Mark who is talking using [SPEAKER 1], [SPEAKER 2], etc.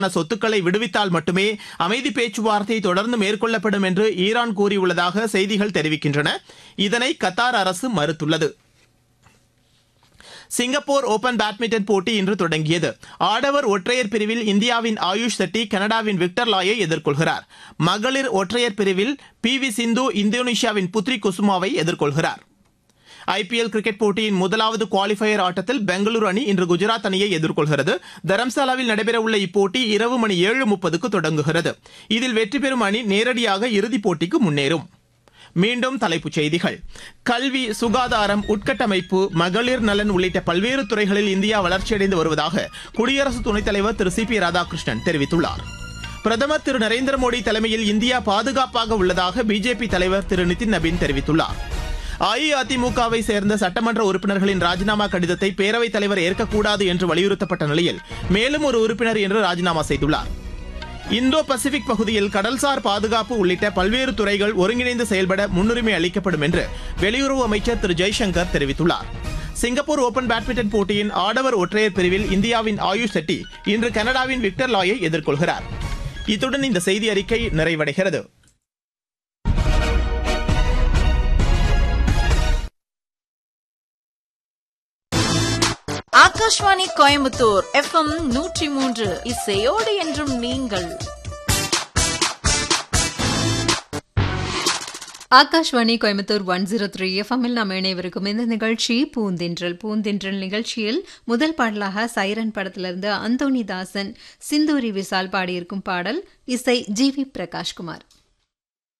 [SPEAKER 1] சொத்துக்களை விடுவித்தால் மட்டுமே அமைதி பேச்சுவார்த்தை தொடர்ந்து மேற்கொள்ளப்படும் என்று ஈரான் கூறியுள்ளதாக செய்திகள் தெரிவிக்கின்றன இதனை கத்தார் அரசு மறுத்துள்ளது சிங்கப்பூர் ஓபன் பேட்மிண்டன் போட்டி இன்று தொடங்கியது ஆடவர் ஒற்றையர் பிரிவில் இந்தியாவின் ஆயுஷ் செட்டி கனடாவின் விக்டர் லாயை எதிர்கொள்கிறார் மகளிர் ஒற்றையர் பிரிவில் பி வி சிந்து இந்தோனேஷியாவின் புத்ரி குசுமாவை எதிர்கொள்கிறார் ஐபிஎல் கிரிக்கெட் போட்டியின் முதலாவது குவாலிஃபயர் ஆட்டத்தில் பெங்களூரு அணி இன்று குஜராத் அணியை எதிர்கொள்கிறது தரம்சாலாவில் நடைபெறவுள்ள இப்போட்டி இரவு மணி ஏழு முப்பதுக்கு தொடங்குகிறது இதில் வெற்றி பெறும் அணி நேரடியாக இறுதிப் போட்டிக்கு முன்னேறும் மீண்டும் தலைப்புச் செய்திகள் கல்வி சுகாதாரம் உட்கட்டமைப்பு மகளிர் நலன் உள்ளிட்ட பல்வேறு துறைகளில் இந்தியா வளர்ச்சியடைந்து வருவதாக குடியரசு துணைத் தலைவர் திரு சி பி ராதாகிருஷ்ணன் தெரிவித்துள்ளார் பிரதமர் திரு நரேந்திர மோடி தலைமையில் இந்தியா பாதுகாப்பாக உள்ளதாக பிஜேபி தலைவர் திரு நிதின் நபீன் தெரிவித்துள்ளார் அஇஅதிமுகவை சேர்ந்த சட்டமன்ற உறுப்பினர்களின் ராஜினாமா கடிதத்தை பேரவைத் தலைவர் ஏற்கக்கூடாது என்று வலியுறுத்தப்பட்ட நிலையில் மேலும் ஒரு உறுப்பினர் இன்று ராஜினாமா செய்துள்ளார் இந்தோ பசிபிக் பகுதியில் கடல்சார் பாதுகாப்பு உள்ளிட்ட பல்வேறு துறைகள் ஒருங்கிணைந்து செயல்பட முன்னுரிமை அளிக்கப்படும் என்று வெளியுறவு அமைச்சர் திரு ஜெய்சங்கர் தெரிவித்துள்ளார் சிங்கப்பூர் ஓபன் பேட்மிண்டன் போட்டியின் ஆடவர் ஒற்றையர் பிரிவில் இந்தியாவின் ஆயுஷ் செட்டி இன்று கனடாவின் விக்டர் லாயை எதிர்கொள்கிறார் இத்துடன் இந்த செய்தி அறிக்கை நிறைவடைகிறது
[SPEAKER 2] ஆகாஷ்வாணி கோயம்புத்தூர் எஃப்எம் நூற்றி மூன்று இசையோடு என்றும் நீங்கள்
[SPEAKER 3] Akashvani Coimbatore one zero three எஃப்எம்மில் நாம் இணைவருக்கும் இந்த நிகழ்ச்சி பூந்தென்றல் பூந்தென்றல் நிகழ்ச்சியில் முதல் பாடலாக சைரன் படத்திலிருந்து அந்தோனி தாசன் சிந்தூரி விசால் பாடியிருக்கும் பாடல் இசை ஜி வி பிரகாஷ்குமார்